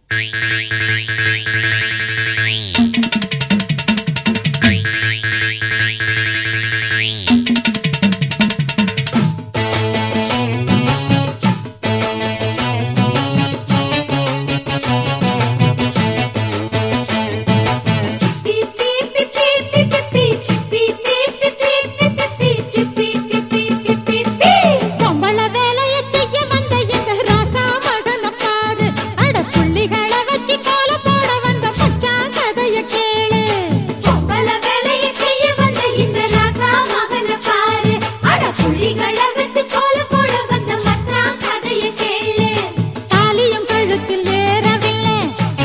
பொம்பள வேலைய செய்ய வந்த இந்த ராசா மகன பாரு அட புள்ளிகளை வச்சு கோல போட வந்த மச்சான் கதைய கேளு பொம்பள வேலைய செய்ய வந்த இந்த ராசா மகன பாரு அட புள்ளிகளை வச்சு கோல போட வந்த மச்சான் கதைய கேளு தாலியும் கழுத்தில் ஏறவில்லை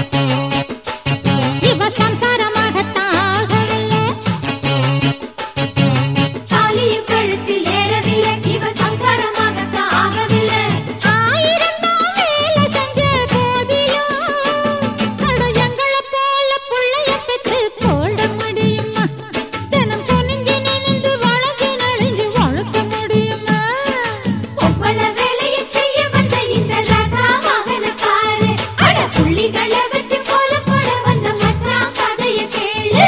இவ சம்சாரமாகத்தான் ஆகவில்லை தாலியும் கழுத்தில் ஏறவில்லை இவ சம்சாரமாகத்தான் ஆகவில்லை ஆயிரம் தான் வேலை செஞ்ச போதிலும் அட எங்களை போல புள்ளைய பெற்று போட முடியுமா தினம் குனிஞ்சு நிமிந்து வளைஞ்சு நெளிஞ்சு வளர்க்க முடியுமா பொம்பள வேலைய செய்ய வந்த இந்த ராசா மகன பாரு அட புள்ளிகளை வச்சு கோல போட வந்த மச்சான் கதைய கேளு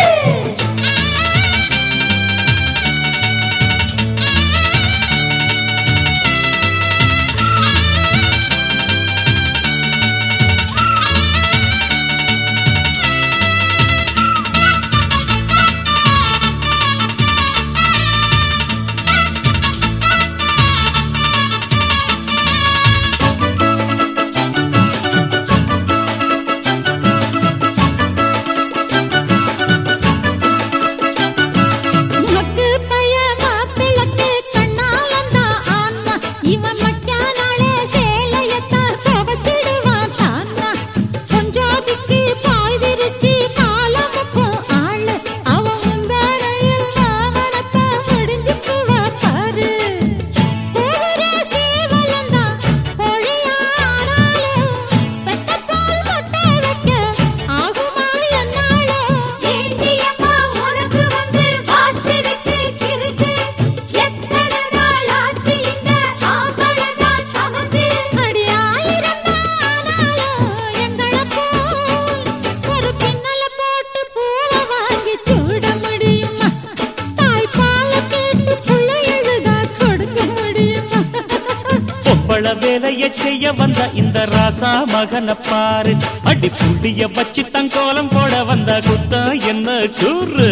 உனக்கு பய மாப்பிளக்கு கண்ணாலந்தான் ஆனா இவன் மக்கானாலே சேலையத்தான் சவச்சிடுவான் தானா கொஞ்சோதிக்கு பாய் விரிச்சு காலமுக்கும் ஆளு அவன் முந்தானையில் மாமனத்தான் முடிஞ்சுக்குவா பாரு ஊரே சேவலந்தான் பொழியானாலும் பெத்த பால் முட்டை வைக்க ஆகுமா என்னாலும் ஏண்டியம்மா உனக்கு வந்து வாச்சிருக்கு கிறுக்கு எத்தனை நாள் ஆச்சு இந்த ஆம்பளதான் சமந்து அடி ஆயிரம் ஆனாலும் எங்கள போல் ஒரு பின்னல போட்டு பூவை வாங்கி சூட முடியுமா தாய் பால கேட்டு புள்ள எழுதா கொடுக்க முடியுமா பொம்பள வேலைய செய்ய வந்த இந்த ராசா மகன பாரு அடி புள்ளிய வச்சு தங்கோலம் போட வந்த குத்தம் என்ன கூறு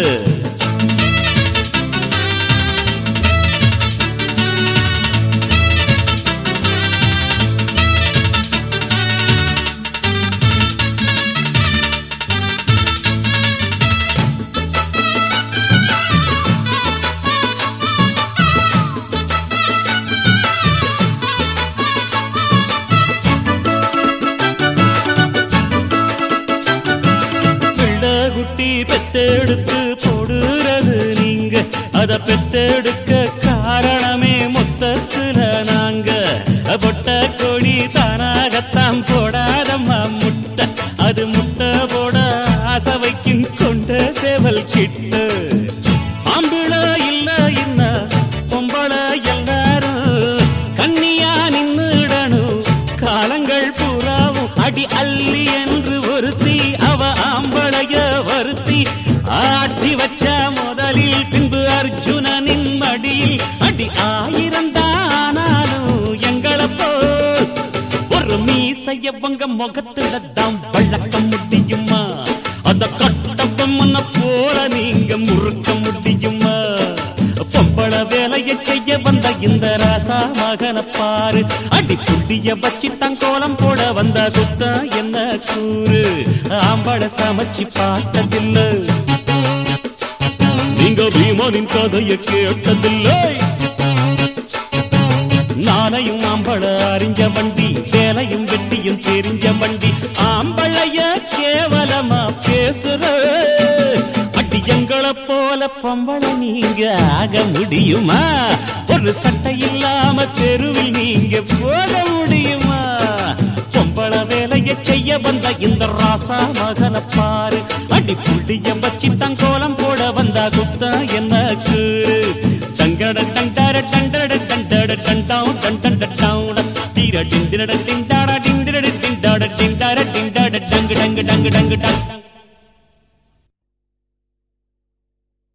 பிள்ளை குட்டி பெத்தெடுத்து போடுறது நீங்க அத பெத்தெடுக்க காரணமே மொத்தத்துல நாங்க பொட்ட கோழி தானாகத்தான் போடாதம்மா முட்டை அது முட்டை போட ஆசை வைக்கும் கொண்ட சேவல் கிட்ட ஆம்பிள இல்ல என்ன பொம்பளை எல்லாரும் கன்னியா நின்னுடணும் காலங்கள் பூராவும் அடி அள்ளி என்று ஒருத்தி அவ ஆம்பளைய வருத்தி ஆட்டி வச்ச முதலில் பின்பு அர்ஜுனனின் மடியில் அடி ஆயிரம் தானாலும் எங்களப்போ ஒரு மீசையவங்க முகத்துல தான் வளர்க்க முடியுமா அத கட்டப்பம்மன போல நீங்க முறுக்க முடியுமா பொம்பள வேலைய செய்ய வந்த இந்த ராசா மகன பாரு அடி புள்ளிய வச்சு தங்கோலம் போட வந்த குத்த என்ன கூறு ஆம்பள சமைச்சு பார்த்ததில்லை நீங்க பீமனின் கதைய கேட்டதில்லை நானையும் ஆம்பள அறிஞ்ச வண்டி வேலையும் வெட்டியும் தெரிஞ்ச வண்டி ஆம்பளைய கேவலமா பேசுற அடி எங்களை போல பொம்பளை நீங்க ஆக முடியுமா ஒரு சட்டை இல்லாம தெருவில் நீங்க போக முடியுமா பொம்பளை வேலைய செய்ய வந்த இந்த ராசா மகன பாரு அடி புள்ளிய வச்சு தங்கோலம் போட வந்தா குத்தா என்ன கூறு டங்கட டண்டட டண்டட டண்டட டண்டாவும் டண்டட டவுட தீர டிண்டிட டிண்டாட டிண்டிட டிண்டாட டிண்டாட டிண்டாட டன் டங்கு டங்கு டங்